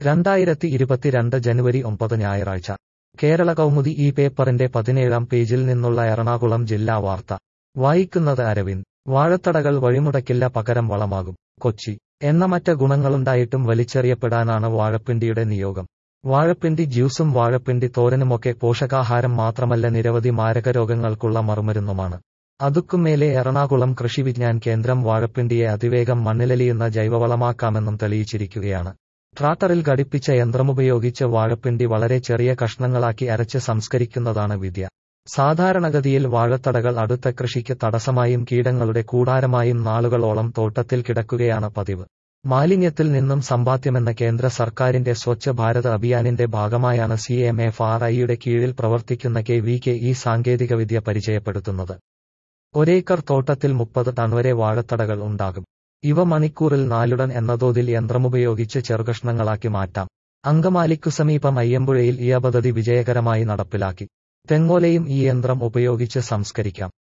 രണ്ടായിരത്തി ഇരുപത്തിരണ്ട് ജനുവരി ഒമ്പത് ഞായറാഴ്ച കേരള കൗമുദി ഈ പേപ്പറിന്റെ പതിനേഴാം പേജിൽ നിന്നുള്ള എറണാകുളം ജില്ലാ വാർത്ത വായിക്കുന്നത് അരവിന്ദ് വാഴത്തടകൾ വഴിമുടക്കില്ല പകരം വളമാകും കൊച്ചി എണ്ണമറ്റ ഗുണങ്ങളുണ്ടായിട്ടും വലിച്ചെറിയപ്പെടാനാണ് വാഴപ്പിണ്ടിയുടെ നിയോഗം വാഴപ്പിണ്ടി ജ്യൂസും വാഴപ്പിണ്ടി തോരനുമൊക്കെ പോഷകാഹാരം മാത്രമല്ല നിരവധി മാരകരോഗങ്ങൾക്കുള്ള മറുമരുന്നുമാണ് അതുക്കുമേലെ എറണാകുളം കൃഷിവിജ്ഞാൻ കേന്ദ്രം വാഴപ്പിണ്ടിയെ അതിവേഗം മണ്ണിലലിയുന്ന ജൈവവളമാക്കാമെന്നും തെളിയിച്ചിരിക്കുകയാണ് ട്രാക്ടറിൽ ഘടിപ്പിച്ച യന്ത്രമുപയോഗിച്ച് വാഴപ്പിണ്ടി വളരെ ചെറിയ കഷ്ണങ്ങളാക്കി അരച്ച് സംസ്കരിക്കുന്നതാണ് വിദ്യ സാധാരണഗതിയിൽ വാഴത്തടകൾ അടുത്ത കൃഷിക്ക് തടസ്സമായും കീടങ്ങളുടെ കൂടാരമായും നാളുകളോളം തോട്ടത്തിൽ കിടക്കുകയാണ് പതിവ് മാലിന്യത്തിൽ നിന്നും സമ്പാദ്യമെന്ന കേന്ദ്ര സർക്കാരിന്റെ സ്വച്ഛ ഭാരത് അഭിയാനിന്റെ ഭാഗമായാണ് സി എം എഫ് ആർ ഐയുടെ കീഴിൽ പ്രവർത്തിക്കുന്ന കെ വി കെ ഈ സാങ്കേതികവിദ്യ പരിചയപ്പെടുത്തുന്നത് ഒരേക്കർ തോട്ടത്തിൽ മുപ്പത് ടൺ വരെ വാഴത്തടകൾ ഉണ്ടാകും ഇവ മണിക്കൂറിൽ നാലുടൻ എന്ന തോതിൽ യന്ത്രമുപയോഗിച്ച് ചെറുകഷ്ണങ്ങളാക്കി മാറ്റാം അങ്കമാലിക്കു സമീപം അയ്യമ്പുഴയിൽ ഈ പദ്ധതി വിജയകരമായി നടപ്പിലാക്കി തെങ്ങോലയും ഈ യന്ത്രം ഉപയോഗിച്ച് സംസ്കരിക്കാം